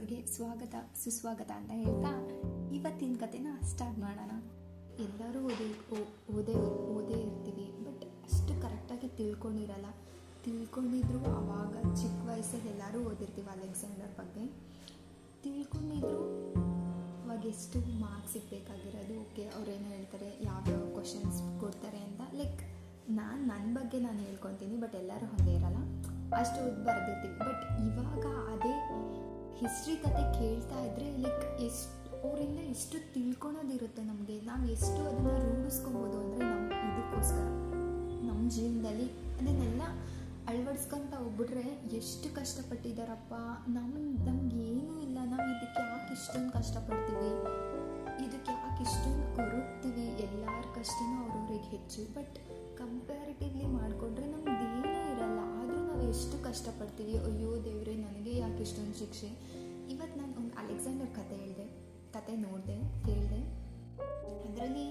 ನೋಡೋರಿಗೆ ಸ್ವಾಗತ ಸುಸ್ವಾಗತ ಅಂತ ಹೇಳ್ತಾ ಇವತ್ತಿನ ಕತೆನ ಸ್ಟಾರ್ಟ್ ಮಾಡೋಣ ಎಲ್ಲರೂ ಓದಿ ಓ- ಓದೇ ಓದೇ ಇರ್ತೀವಿ ಬಟ್ ಅಷ್ಟು ಕರೆಕ್ಟಾಗಿ ತಿಳ್ಕೊಂಡಿರಲ್ಲ ತಿಳ್ಕೊಂಡಿದ್ರು ಆವಾಗ ಚಿಕ್ಕ ವಯಸ್ಸಲ್ಲಿ ಎಲ್ಲರೂ ಓದಿರ್ತೀವಿ ಅಲೆಕ್ಸಾಂಡರ್ ಬಗ್ಗೆ ತಿಳ್ಕೊಂಡಿದ್ರು ಅವಾಗ ಎಷ್ಟು ಮಾರ್ಕ್ಸ್ ಸಿಗಬೇಕಾಗಿರೋದು ಓಕೆ ಅವ್ರೇನು ಹೇಳ್ತಾರೆ ಯಾವ್ಯಾವ ಕ್ವಶನ್ಸ್ ಕೊಡ್ತಾರೆ ಅಂತ ಲೈಕ್ ನಾನು ನನ್ನ ಬಗ್ಗೆ ನಾನು ಹೇಳ್ಕೊತೀನಿ ಬಟ್ ಎಲ್ಲರೂ ಹಾಗೆ ಇರಲ್ಲ ಅಷ್ಟು ಓದಿ ಬರ್ದಿರ್ತೀವಿ ಬಟ್ ಇವಾಗ ಅದೇ ಹಿಸ್ಟ್ರಿ ಕತೆ ಕೇಳ್ತಾ ಇದ್ರೆ ಲೈಕ್ ಎಷ್ಟು ಅವರಿಂದ ಎಷ್ಟು ತಿಳ್ಕೊಳೋದಿರುತ್ತೆ ನಮಗೆ ನಾವು ಎಷ್ಟು ಅದನ್ನು ರೂಢಿಸ್ಕೊಬೋದು ಅಂದರೆ ನಮ್ಮ ಇದಕ್ಕೋಸ್ಕರ ನಮ್ಮ ಜೀವನದಲ್ಲಿ ಅದನ್ನೆಲ್ಲ ಅಳವಡಿಸ್ಕೊಂತ ಹೋಗ್ಬಿಟ್ರೆ ಎಷ್ಟು ಕಷ್ಟಪಟ್ಟಿದ್ದಾರಪ್ಪ ನಮ್ಮ ನಮ್ಗೆ ಏನೂ ಇಲ್ಲ ನಾವು ಇದಕ್ಕೆ ಯಾಕೆ ಇಷ್ಟೊಂದು ಕಷ್ಟಪಡ್ತೀವಿ ಇದಕ್ಕೆ ಯಾಕೆ ಇಷ್ಟೊಂದು ಕೊರಗ್ತೀವಿ ಎಲ್ಲರ ಕಷ್ಟನೂ ಅವ್ರವ್ರಿಗೆ ಹೆಚ್ಚು ಬಟ್ ಕಂಪ್ಯಾರಿಟಿವ್ಲಿ ಮಾಡಿಕೊಂಡ್ರೆ ನಮ್ದು ಏನೂ ಇರಲ್ಲ ಆದರೂ ನಾವು ಎಷ್ಟು ಕಷ್ಟಪಡ್ತೀವಿ ಅಯ್ಯೋ ದೇವ್ರೆ ನನಗೆ ಯಾಕೆ ಇಷ್ಟೊಂದು ಶಿಕ್ಷೆ ಇವತ್ತು ನಾನು ಒಂದು ಅಲೆಕ್ಸಾಂಡರ್ ಕತೆ ಹೇಳಿದೆ ಕತೆ ನೋಡಿದೆ ಕೇಳಿದೆ ಅದರಲ್ಲಿ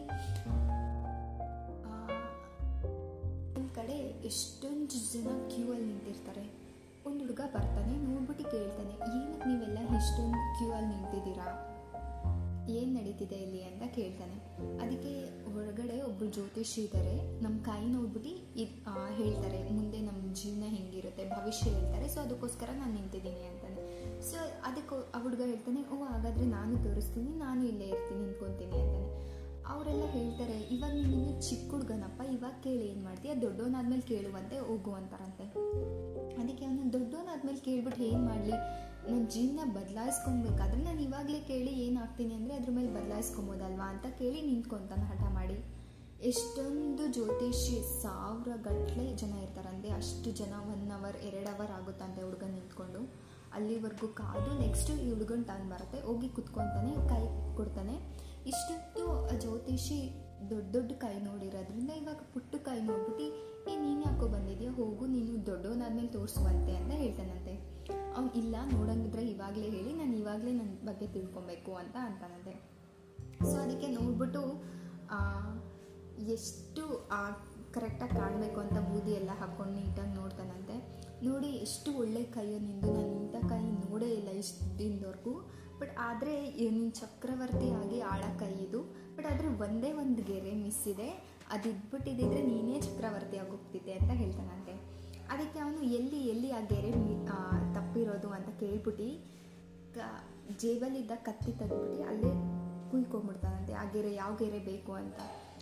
ಒಂದು ಕಡೆ ಎಷ್ಟೊಂದು ಜನ ಕ್ಯೂ ಅಲ್ಲಿ ನಿಂತಿರ್ತಾರೆ ಒಂದು ಹುಡುಗ ಬರ್ತಾನೆ ನೋಡ್ಬಿಟ್ಟು ಕೇಳ್ತಾನೆ ಏನಕ್ಕೆ ನೀವೆಲ್ಲ ಇಷ್ಟೊಂದು ಕ್ಯೂ ಅಲ್ಲಿ ನಿಂತಿದ್ದೀರಾ ಏನು ನಡೀತಿದೆ ಇಲ್ಲಿ ಅಂತ ಕೇಳ್ತಾನೆ ಅದಕ್ಕೆ ಹೊರಗಡೆ ಒಬ್ಬರು ಜ್ಯೋತಿಷಿ ಇದ್ದಾರೆ ನಮ್ಮ ಕೈ ನೋಡ್ಬಿಟ್ಟು ಇದು ಹೇಳ್ತಾರೆ ಮುಂದೆ ನಮ್ಮ ಜೀವನ ಹೆಂಗಿರುತ್ತೆ ಭವಿಷ್ಯ ಹೇಳ್ತಾರೆ ಸೊ ಅದಕ್ಕೋಸ್ಕರ ನಾನು ನಿಂತಿದ್ದೀನಿ ಅಂತಾನೆ ಸೊ ಅದಕ್ಕೆ ಆ ಹುಡುಗ ಹೇಳ್ತಾನೆ ಓ ಹಾಗಾದರೆ ನಾನು ತೋರಿಸ್ತೀನಿ ನಾನು ಇಲ್ಲೇ ಇರ್ತೀನಿ ನಿಂತ್ಕೊತೀನಿ ಅಂತಾನೆ ಅವರೆಲ್ಲ ಹೇಳ್ತಾರೆ ಇವಾಗ ನೀನು ಇನ್ನೂ ಚಿಕ್ಕ ಹುಡುಗನಪ್ಪ ಇವಾಗ ಕೇಳಿ ಏನು ಮಾಡ್ತೀಯ ದೊಡ್ಡವನಾದ್ಮೇಲೆ ಕೇಳುವಂತೆ ಹೋಗು ಅಂತಾರಂತೆ ಅದಕ್ಕೆ ಅವನು ದೊಡ್ಡವನಾದ್ಮೇಲೆ ಕೇಳ್ಬಿಟ್ಟು ಏನು ಮಾಡಲಿ ನನ್ನ ಜೀವನ ಬದಲಾಯಿಸ್ಕೊಬೇಕಾದ್ರೆ ನಾನು ಇವಾಗಲೇ ಕೇಳಿ ಏನಾಗ್ತೀನಿ ಅಂದರೆ ಅದ್ರ ಮೇಲೆ ಬದಲಾಯಿಸ್ಕೊಬೋದಲ್ವಾ ಅಂತ ಕೇಳಿ ನಿಂತ್ಕೊಂತಾನೆ ಹಠ ಮಾಡಿ ಎಷ್ಟೊಂದು ಜ್ಯೋತಿಷಿ ಸಾವಿರ ಗಟ್ಟಲೆ ಜನ ಇರ್ತಾರಂತೆ ಅಷ್ಟು ಜನ ಒನ್ ಅವರ್ ಎರಡು ಅವರ್ ಆಗುತ್ತಂತೆ ಹುಡುಗ ನಿಂತ್ಕೊಂಡು ಅಲ್ಲಿವರೆಗೂ ಕಾದು ನೆಕ್ಸ್ಟು ಈ ಹುಡುಗನ ಟರ್ನ್ ಬರುತ್ತೆ ಹೋಗಿ ಕುತ್ಕೊತಾನೆ ಕೈ ಕೊಡ್ತಾನೆ ಇಷ್ಟೊತ್ತು ಆ ಜ್ಯೋತಿಷಿ ದೊಡ್ಡ ದೊಡ್ಡ ಕೈ ನೋಡಿರೋದ್ರಿಂದ ಇವಾಗ ಪುಟ್ಟ ಕೈ ನೋಡ್ಬಿಟ್ಟು ಏ ನೀನು ಯಾಕೋ ಬಂದಿದ್ಯಾ ಹೋಗು ನೀನು ದೊಡ್ಡವನಾದ್ಮೇಲೆ ತೋರಿಸುವಂತೆ ಅಂತ ಹೇಳ್ತಾನಂತೆ ಅವ್ನು ಇಲ್ಲ ನೋಡಂಗಿದ್ರೆ ಇವಾಗಲೇ ಹೇಳಿ ನಾನು ಇವಾಗಲೇ ನನ್ನ ಬಗ್ಗೆ ತಿಳ್ಕೊಬೇಕು ಅಂತ ಅಂತಾನಂತೆ ಸೊ ಅದಕ್ಕೆ ನೋಡ್ಬಿಟ್ಟು ಆ, ಎಷ್ಟು ಕರೆಕ್ಟಾಗಿ ಕಾಣಬೇಕು ಅಂತ ಬೂದಿ ಎಲ್ಲ ಹಾಕ್ಕೊಂಡು ನೀಟಾಗಿ ನೋಡ್ತಾನಂತೆ ನೋಡಿ ಎಷ್ಟು ಒಳ್ಳೆ ಕೈಯೋ ನಿಂದು ನಾನು ಇಂಥ ಕೈ ನೋಡೇ ಇಲ್ಲ ಇಷ್ಟು ದಿನದವರೆಗೂ ಬಟ್ ಆದರೆ ನೀನು ಚಕ್ರವರ್ತಿ ಆಗಿ ಆಳ ಕೈ ಇದು ಬಟ್ ಆದರೆ ಒಂದೇ ಒಂದು ಗೆರೆ ಮಿಸ್ ಇದೆ ಅದು ಇದ್ಬಿಟ್ಟಿದ್ದಿದ್ರೆ ನೀನೇ ಚಕ್ರವರ್ತಿ ಆಗೋಗ್ತಿದ್ದೆ ಅಂತ ಹೇಳ್ತಾನಂತೆ ಅದಕ್ಕೆ ಅವನು ಎಲ್ಲಿ ಎಲ್ಲಿ ಆ ಗೆರೆ ಮಿ- ಆ, ತಪ್ಪಿರೋದು ಅಂತ ಕೇಳ್ಬಿಟ್ಟು ಕ ಜೇಬಲ್ಲಿದ್ದ ಕತ್ತಿ ತೆಗ್ದ್ಬಿಟ್ಟು ಅಲ್ಲೇ ಕುಯ್ಕೊಂಡ್ಬಿಡ್ತಾನಂತೆ ಆ ಗೆರೆ ಯಾವ ಗೆರೆ ಬೇಕು ಅಂತ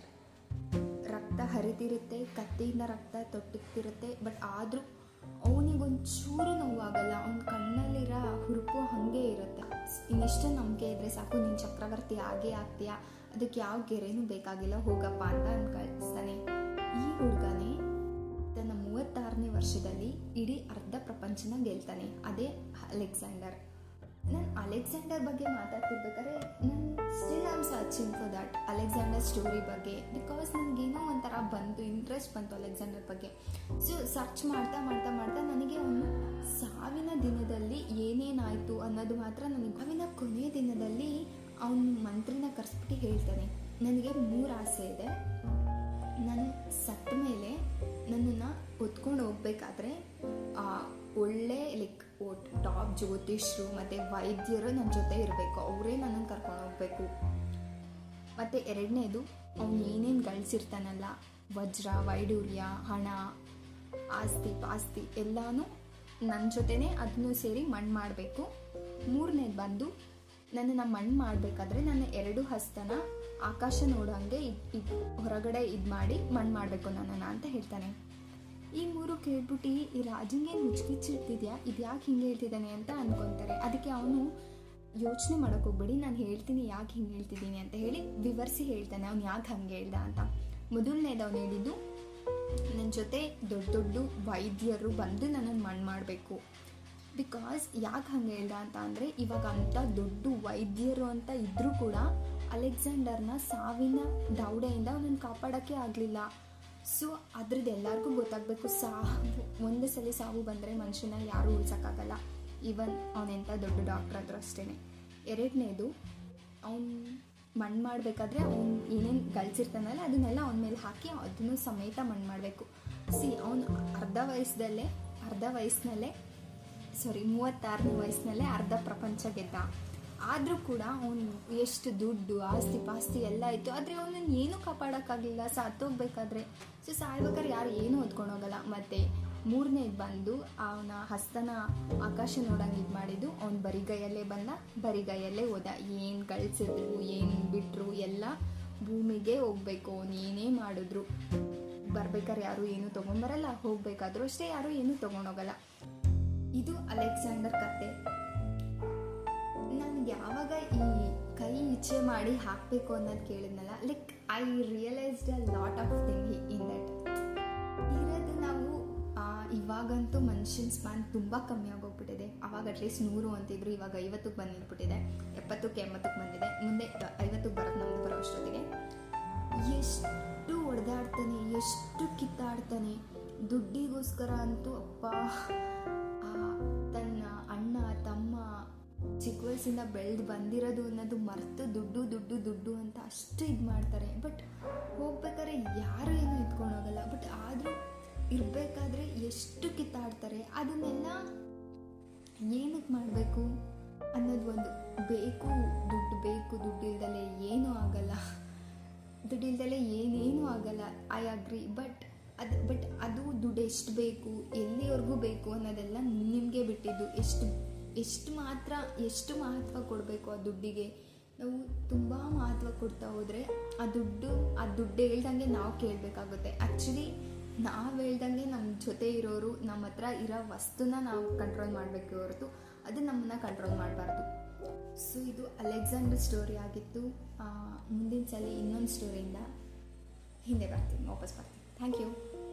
ರಕ್ತ ಹರಿತಿರುತ್ತೆ ಕತ್ತಿಯಿಂದ ರಕ್ತ ತೊಟ್ಟಿರ್ತಿರುತ್ತೆ ಬಟ್ ಆದರೂ ಅವನಿಗೊಂಚೂರು ನೋವಾಗಲ್ಲ ಅವನ ಕಣ್ಣಲ್ಲಿರೋ ಹುರುಪು ಹಾಗೆ ಇರುತ್ತೆ ಇನ್ನಿಷ್ಟು ನಂಬಿಕೆ ಇದ್ರೆ ಸಾಕು ನೀನು ಚಕ್ರವರ್ತಿ ಆಗೇ ಆಗ್ತೀಯಾ ಅದಕ್ಕೆ ಯಾವ ಗೆರೆನೂ ಬೇಕಾಗಿಲ್ಲ ಹೋಗಪ್ಪ ಅಂತ ಅಂದ್ ಕಳಿಸ್ತಾನೆ ಈ ಹುಡುಗನೇ ತನ್ನ ಮೂವತ್ತಾರನೇ ವರ್ಷದಲ್ಲಿ ಇಡೀ ಅರ್ಧ ಪ್ರಪಂಚನ ಗೆಲ್ತಾನೆ ಅದೇ ಅಲೆಕ್ಸಾಂಡರ್ ನಾನು ಅಲೆಕ್ಸಾಂಡರ್ ಬಗ್ಗೆ ಮಾತಾಡ್ತಿರ್ಬೇಕಾದ್ರೆ ನಾನು still am searching for that Alexander story ಬಗ್ಗೆ ಬಿಕಾಸ್ ನನಗೇನೋ ಒಂಥರ ಬಂತು ಇಂಟ್ರೆಸ್ಟ್ ಬಂತು ಅಲೆಕ್ಸಾಂಡರ್ ಬಗ್ಗೆ ಸೊ ಸರ್ಚ್ ಮಾಡ್ತಾ ಮಾಡ್ತಾ ಮಾಡ್ತಾ ನನಗೆ ಅವನು ಸಾವಿನ ದಿನದಲ್ಲಿ ಏನೇನಾಯಿತು ಅನ್ನೋದು ಮಾತ್ರ ನನಗೆ ಸಾವಿನ ಕೊನೆಯ ದಿನದಲ್ಲಿ ಅವನು ಮಂತ್ರಿನ ಕರೆಸ್ಬಿಟ್ಟು ಹೇಳ್ತಾನೆ ನನಗೆ ಮೂರು ಆಸೆ ಇದೆ ನಾನು ಸತ್ತ ಮೇಲೆ ನನ್ನನ್ನು ಹೊತ್ಕೊಂಡು ಹೋಗ್ಬೇಕಾದ್ರೆ ಆ, ಒಳ್ಳೆ ಲೈಕ್ ಟಾಪ್ ಜ್ಯೋತಿಷ್ರು ಮತ್ತು ವೈದ್ಯರು ನನ್ನ ಜೊತೆ ಇರಬೇಕು ಅವರೇ ನನ್ನನ್ನು ಕರ್ಕೊಂಡು ಹೋಗ್ಬೇಕು ಮತ್ತು ಎರಡನೇದು ಅವನು ಏನೇನು ಗಳಿಸಿರ್ತಾನಲ್ಲ ವಜ್ರ ವೈಡೂರ್ಯ ಹಣ ಆಸ್ತಿ ಪಾಸ್ತಿ ಎಲ್ಲನೂ ನನ್ನ ಜೊತೆನೇ ಅದನ್ನು ಸೇರಿ ಮಣ್ಣು ಮಾಡಬೇಕು ಮೂರನೇದು ಬಂದು ನನ್ನನ್ನು ಮಣ್ಣು ಮಾಡಬೇಕಾದ್ರೆ ನನ್ನ ಎರಡು ಹಸ್ತನ ಆಕಾಶ ನೋಡೋಂಗೆ ಇದ್ ಇದ್ ಹೊರಗಡೆ ಇದು ಮಾಡಿ ಮಣ್ಣು ಮಾಡಬೇಕು ನನ್ನನ್ನು ಅಂತ ಹೇಳ್ತಾನೆ ಈ ಮೂರು ಕೇಳ್ಬಿಟ್ಟು ಈ ರಾಜಂಗೆ ಮುಚ್ಕಿಚ್ಚಿಡ್ತಿದ್ಯಾ ಇದು ಯಾಕೆ ಹಿಂಗೆ ಹೇಳ್ತಿದ್ದಾನೆ ಅಂತ ಅನ್ಕೊಂತಾರೆ ಅದಕ್ಕೆ ಅವನು ಯೋಚನೆ ಮಾಡೋಕೆ ಹೋಗ್ಬೇಡಿ ನಾನು ಹೇಳ್ತೀನಿ ಯಾಕೆ ಹಿಂಗೆ ಹೇಳ್ತಿದ್ದೀನಿ ಅಂತ ಹೇಳಿ ವಿವರಿಸಿ ಹೇಳ್ತಾನೆ ಅವ್ನು ಯಾಕೆ ಹಂಗೆ ಹೇಳ್ದ ಅಂತ ಮೊದಲನೇದು ಅವನು ಹೇಳಿದ್ದು ನನ್ನ ಜೊತೆ ದೊಡ್ಡ ದೊಡ್ಡ ವೈದ್ಯರು ಬಂದು ನನ್ನನ್ನು ಮಣ್ಣು ಮಾಡಬೇಕು ಬಿಕಾಸ್ ಯಾಕೆ ಹಂಗೆ ಹೇಳ್ದ ಅಂತ ಅಂದರೆ ಇವಾಗ ಅಂಥ ದೊಡ್ಡ ವೈದ್ಯರು ಅಂತ ಇದ್ದರೂ ಕೂಡ ಅಲೆಕ್ಸಾಂಡರ್ನ ಸಾವಿನ ದೌಡೆಯಿಂದ ಅವನನ್ನು ಕಾಪಾಡೋಕ್ಕೆ ಆಗಲಿಲ್ಲ ಸೊ ಅದ್ರದ್ದು ಎಲ್ಲರಿಗೂ ಗೊತ್ತಾಗಬೇಕು ಸಾವು ಒಂದೇ ಸಲ ಸಾವು ಬಂದರೆ ಮನುಷ್ಯನ ಯಾರೂ ಉಳ್ಸೋಕ್ಕಾಗಲ್ಲ ಈವನ್ ಅವನೆಂಥ ದೊಡ್ಡ ಡಾಕ್ಟ್ರ್ ಆದರೂ ಅಷ್ಟೇ ಎರಡನೇದು ಅವನು ಮಣ್ಣು ಮಾಡಬೇಕಾದ್ರೆ ಅವ್ನು ಏನೇನು ಗಳಿಸಿರ್ತಾನಲ್ಲ ಅದನ್ನೆಲ್ಲ ಅವನ ಮೇಲೆ ಹಾಕಿ ಅದನ್ನು ಸಮೇತ ಮಣ್ಣು ಮಾಡಬೇಕು ಸಿ ಅವನು ಅರ್ಧ ವಯಸ್ಸದಲ್ಲೇ ಅರ್ಧ ವಯಸ್ಸಿನಲ್ಲೇ ಸಾರಿ ಮೂವತ್ತಾರನೇ ವಯಸ್ಸಿನಲ್ಲೇ ಅರ್ಧ ಪ್ರಪಂಚ ಗೆದ್ದ ಆದರೂ ಕೂಡ ಅವನು ಎಷ್ಟು ದುಡ್ಡು ಆಸ್ತಿ ಪಾಸ್ತಿ ಎಲ್ಲ ಇತ್ತು ಆದರೆ ಅವನನ್ನು ಏನೂ ಕಾಪಾಡೋಕ್ಕಾಗಲಿಲ್ಲ ಸತ್ತೋಗ್ಬೇಕಾದ್ರೆ ಸೊ ಸಾಯ್ಬೇಕಾದ್ರೆ ಯಾರು ಏನೂ ಹೊತ್ಕೊಂಡು ಹೋಗಲ್ಲ ಮತ್ತು ಮೂರನೇದು ಬಂದು ಅವನ ಹಸ್ತನ ಆಕಾಶ ನೋಡಂಗೆ ಇದು ಮಾಡಿದ್ದು ಅವ್ನು ಬರಿಗೈಯಲ್ಲೇ ಬಂದ ಬರಿಗೈಯಲ್ಲೇ ಹೋದ ಏನು ಕಳಿಸಿದ್ರು ಏನು ಬಿಟ್ಟರು ಎಲ್ಲ ಭೂಮಿಗೆ ಹೋಗ್ಬೇಕು ಅವನು ಏನೇ ಮಾಡಿದ್ರು ಬರ್ಬೇಕಾದ್ರೆ ಯಾರು ಏನೂ ತೊಗೊಂಬರಲ್ಲ ಹೋಗ್ಬೇಕಾದ್ರೂ ಅಷ್ಟೇ ಯಾರು ಏನೂ ತೊಗೊಂಡೋಗಲ್ಲ ಇದು ಅಲೆಕ್ಸಾಂಡರ್ ಕತೆ ನನಗೆ ಯಾವಾಗ ಈ ಕೈ ಇಚ್ಛೆ ಮಾಡಿ ಹಾಕಬೇಕು ಅನ್ನೋದು ಕೇಳಿದ್ನಲ್ಲ like I realized a lot of thing in that ಇರೋದು ನಾವು ಆ, ಇವಾಗಂತೂ ಮನುಷ್ಯನ ಸ್ಪ್ಯಾನ್ ತುಂಬ ಕಮ್ಮಿ ಆಗೋಗ್ಬಿಟ್ಟಿದೆ ಅವಾಗ ಅಟ್ಲೀಸ್ಟ್ ನೂರು ಅಂತಿದ್ರು ಇವಾಗ ಐವತ್ತಕ್ಕೆ ಬಂದ್ಬಿಟ್ಟಿದೆ ಎಪ್ಪತ್ತಕ್ಕೆ ಎಂಬತ್ತಕ್ಕೆ ಬಂದಿದೆ ಮುಂದೆ ಐವತ್ತಕ್ಕೆ ಬರೋದು ನಮ್ದು ಬರೋ ಅಷ್ಟೊತ್ತಿಗೆ ಎಷ್ಟು ಹೊಡೆದಾಡ್ತಾನೆ ಎಷ್ಟು ಕಿತ್ತಾಡ್ತಾನೆ ದುಡ್ಡಿಗೋಸ್ಕರ ಅಂತೂ ಅಪ್ಪ ಆ, ತನ್ನ ಅಣ್ಣ ತಮ್ಮ ಚಿಕ್ಕ ವಯಸ್ಸಿಂದ ಬೆಳೆದು ಬಂದಿರೋದು ಅನ್ನೋದು ಮರೆತು ದುಡ್ಡು ದುಡ್ಡು ದುಡ್ಡು ಅಂತ ಅಷ್ಟು ಇದು ಮಾಡ್ತಾರೆ ಬಟ್ ಹೋಗ್ಬೇಕಾದ್ರೆ ಯಾರು ಏನು ಎತ್ಕೊಂಡು ಹೋಗಲ್ಲ ಬಟ್ ಆದರೂ ಇರಬೇಕಾದ್ರೆ ಎಷ್ಟು ಕಿತ್ತಾಡ್ತಾರೆ ಅದನ್ನೆಲ್ಲ ಏನಕ್ಕೆ ಮಾಡಬೇಕು ಅನ್ನೋದು ಒಂದು ಬೇಕು ದುಡ್ಡು ಬೇಕು ದುಡ್ಡು ಇಲ್ದಲೆ ಏನೂ ಆಗಲ್ಲ ದುಡ್ಡು ಇಲ್ದಲೆ ಏನೇನೂ ಆಗಲ್ಲ ಐ ಅಗ್ರಿ ಬಟ್ ಅದು ಬಟ್ ಅದು ದುಡ್ಡು ಎಷ್ಟು ಬೇಕು ಎಲ್ಲಿವರೆಗೂ ಬೇಕು ಅನ್ನೋದೆಲ್ಲ ನಿಮಗೆ ಬಿಟ್ಟಿದ್ದು ಎಷ್ಟು ಎಷ್ಟು ಮಾತ್ರ ಎಷ್ಟು ಮಹತ್ವ ಕೊಡಬೇಕು ಆ ದುಡ್ಡಿಗೆ ನಾವು ತುಂಬ ಮಹತ್ವ ಕೊಡ್ತಾ ಹೋದರೆ ಆ ದುಡ್ಡು ಆ ದುಡ್ಡು ಹೇಳ್ದಂಗೆ ನಾವು ಕೇಳಬೇಕಾಗುತ್ತೆ ಆ್ಯಕ್ಚುಲಿ ನಾವು ಹೇಳ್ದಂಗೆ ನಮ್ಮ ಜೊತೆ ಇರೋರು ನಮ್ಮ ಹತ್ರ ಇರೋ ವಸ್ತುನ ನಾವು ಕಂಟ್ರೋಲ್ ಮಾಡಬೇಕು ಹೊರತು ಅದು ನಮ್ಮನ್ನ ಕಂಟ್ರೋಲ್ ಮಾಡಬಾರ್ದು ಸೊ ಇದು ಅಲೆಕ್ಸಾಂಡರ್ ಸ್ಟೋರಿ ಆಗಿತ್ತು ಆ, ಮುಂದಿನ ಸಲ ಇನ್ನೊಂದು ಸ್ಟೋರಿಯಿಂದ ಹಿಂದೆ ಬರ್ತೀನಿ ವಾಪಸ್ ಬರ್ತೀನಿ ಥ್ಯಾಂಕ್ ಯು